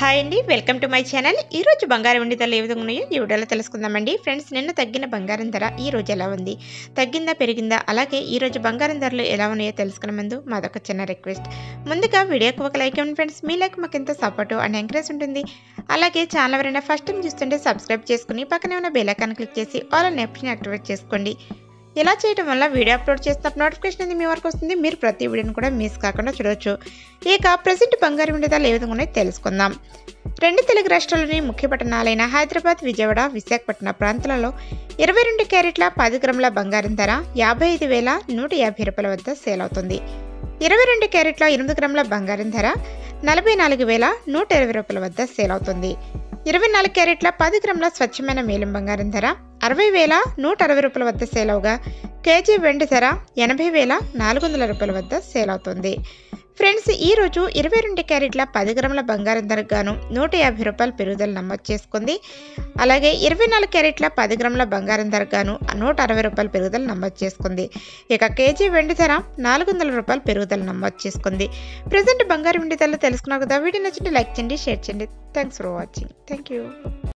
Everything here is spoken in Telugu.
హాయ్ అండి వెల్కమ్ టు మై ఛానల్ ఈ రోజు బంగారం వెండి ధరలు ఏ విధంగా ఉన్నాయో ఈ వీడియోలో తెలుసుకుందామండి ఫ్రెండ్స్ నిన్న తగ్గిన బంగారం ధర ఈ రోజు ఎలా ఉంది తగ్గిందా పెరిగిందా అలాగే ఈ రోజు బంగారం ధరలు ఎలా ఉన్నాయో తెలుసుకునే ముందు మాదొక చిన్న రిక్వెస్ట్ ముందుగా వీడియోకి ఒక లైక్ ఇవ్వండి ఫ్రెండ్స్ మీ లైక్ మాకు ఎంతో సపోర్ట్ అండ్ ఎంకరేజ్ ఉంటుంది అలాగే ఛానల్ ఎవరైనా ఫస్ట్ టైం చూస్తుంటే సబ్స్క్రైబ్ చేసుకుని పక్కనే ఉన్న బెల్ ఐకాన్ క్లిక్ చేసి ఆల్ అనే ఆప్షన్ యాక్టివేట్ చేసుకోండి ఇలా చేయడం వల్ల వీడియో అప్లోడ్ చేసినప్పుడు నోటిఫికేషన్ అనేది మీ వరకు వస్తుంది మీరు ప్రతి వీడియోని కూడా మిస్ కాకుండా చూడవచ్చు ఇక ప్రజెంట్ బంగారం విడుదల ఏ విధంగా ఉన్నాయో తెలుసుకుందాం రెండు తెలుగు రాష్ట్రాల్లోని ముఖ్య పట్టణాలైన హైదరాబాద్ విజయవాడ విశాఖపట్నం ప్రాంతాలలో ఇరవై రెండు క్యారెట్ల పది గ్రాముల బంగారం ధర యాభై ఐదు వేల నూట యాభై రూపాయల వద్ద సేల్ అవుతుంది ఇరవై రెండు క్యారెట్ల ఎనిమిది గ్రాముల బంగారం ధర నలభై నాలుగు వేల నూట ఇరవై రూపాయల వద్ద సేల్ అవుతుంది ఇరవై నాలుగు క్యారెట్ల పది గ్రాముల స్వచ్ఛమైన మేలం బంగారం ధర అరవై వేల నూట అరవై రూపాయల వద్ద సేల్ అవగా కేజీ వెండి ధర ఎనభై వేల నాలుగు వందల రూపాయల వద్ద సేల్ అవుతుంది ఫ్రెండ్స్ ఈ రోజు ఇరవై రెండు క్యారెట్ల పది గ్రాముల బంగారం ధరకు గాను నూట యాభై రూపాయల పెరుగుదల నమోదు చేసుకుంది అలాగే ఇరవై నాలుగు క్యారెట్ల పది గ్రాముల బంగారం ధరకు గాను నూట అరవై రూపాయల పెరుగుదల నమోదు చేసుకుంది ఇక కేజీ వెండి ధర నాలుగు వందల రూపాయల పెరుగుదల నమోదు చేసుకుంది ప్రజెంట్ బంగారం వెండి ధరలు తెలుసుకున్నారు కదా వీడియో నచ్చింటే లైక్ చేయండి షేర్ చేయండి thanks for watching thank you